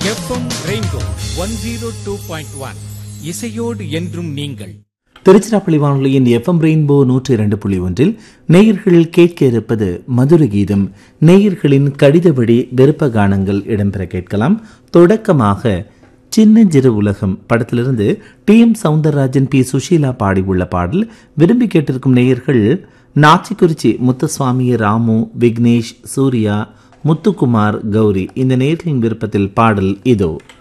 FM Rainbow one zero two point one இசையோடு என்றும் நீங்கள் திருச்சிராப்பள்ளி வானொலியின் எஃப்எம் ரெயின்போ நூற்றி இரண்டு புள்ளி ஒன்றில் நேயர்கள் கேட்க இருப்பது மதுர கீதம் நேயர்களின் கடித வழி விருப்ப கானங்கள் இடம்பெற கேட்கலாம் தொடக்கமாக சின்னஞ்சிறு உலகம் படத்திலிருந்து T M Soundararajan P Susheela பாடியுள்ள பாடல் விரும்பி கேட்டிருக்கும் நேயர்கள் நாச்சிக்குறிச்சி முத்துசுவாமி ராமு விக்னேஷ் சூர்யா முத்துக்குமார் கௌரி இந்த நேயர்களின் விருப்பத்தில் பாடல் இதோ